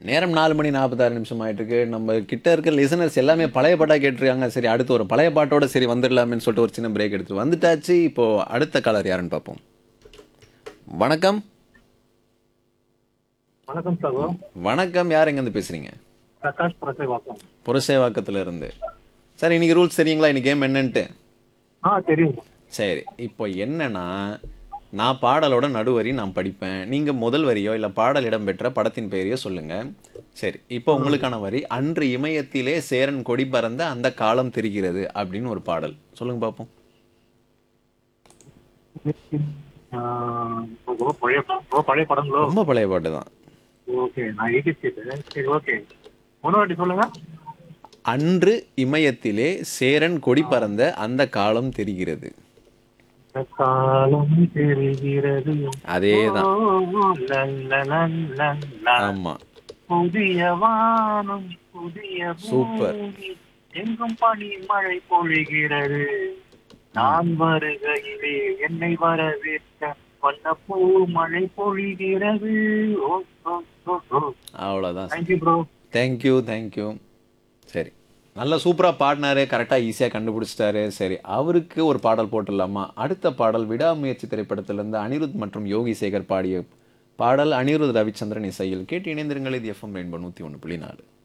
நேரம் நாலு மணி நாற்பத்தாறு நிமிஷம் ஆயிட்டு இருக்கு நம்ம கிட்ட இருக்க லிசனர்ஸ் எல்லாமே பழைய பாட்டா கேட்டிருக்காங்க சரி அடுத்து ஒரு பழைய பாட்டோட சரி வந்துடலாமேன்னு சொல்லிட்டு ஒரு சின்ன பிரேக் எடுத்து வந்துட்டாச்சு இப்போ அடுத்த காலர் யாருன்னு பார்ப்போம் வணக்கம் வணக்கம் சகோ வணக்கம் யார் எங்கேருந்து பேசுறீங்க பிரகாஷ் பிரசேவாக்கம் புரசேவாக்கத்துல இருந்து சார் இன்னைக்கு ரூல்ஸ் தெரியுங்களா இன்னைக்கு கேம் என்னன்ட்டு ஆ தெரியும் சரி இப்போ என்னன்னா நான் பாடலோட நடுவரி நான் படிப்பேன் நீங்க முதல் வரியோ இல்ல பாடல் இடம்பெற்ற படத்தின் பெயரையோ சொல்லுங்க சரி இப்போ உங்களுக்கான வரி அன்று இமயத்திலே சேரன் கொடி பறந்த அந்த காலம் தெரிகிறது அப்படின்னு ஒரு பாடல் சொல்லுங்க பாப்போம் ஆ, ரொம்ப பழைய ரொம்ப பழைய படங்களோ ரொம்ப பழைய பாட்டு தான் ஓகே நான் எயிட்டி கேட்டேன் சரி ஓகே ஒன்று வாட்டி சொல்லுங்க அன்று இமயத்திலே சேரன் கொடி பறந்த அந்த காலம் தெரிகிறது இந்த காலம் தெரிகிறது அதேதான் ஓ, லல்ல, லல்ல, லல்ல. ஆமா புதிய வானம் புதிய சூப்பர். பூமி, எங்கும் பனி மழை பொழிகிறது நான் வருகையிலே என்னை வரவேற்க வண்ணப்பூ மழை பொழிகிறது ஓ ஓ ஓ ஓ அவ்வளோதான் தேங்க்யூ ப்ரோ தேங்க்யூ தேங்க்யூ சரி நல்லா சூப்பராக பாடினாரு கரெக்டாக ஈஸியாக கண்டுபிடிச்சிட்டாரு சரி அவருக்கு ஒரு பாடல் போட்டுடலாமா அடுத்த பாடல் விடாமுயற்சி திரைப்படத்திலிருந்து அனிருத் மற்றும் யோகி சேகர் பாடிய பாடல் அனிருத் ரவிச்சந்திரன் இசையில் கேட்டு இணைந்திருங்கள் இது எஃப்எம் ரெயின்போ நூற்றி ஒன்று புள்ளி நாலு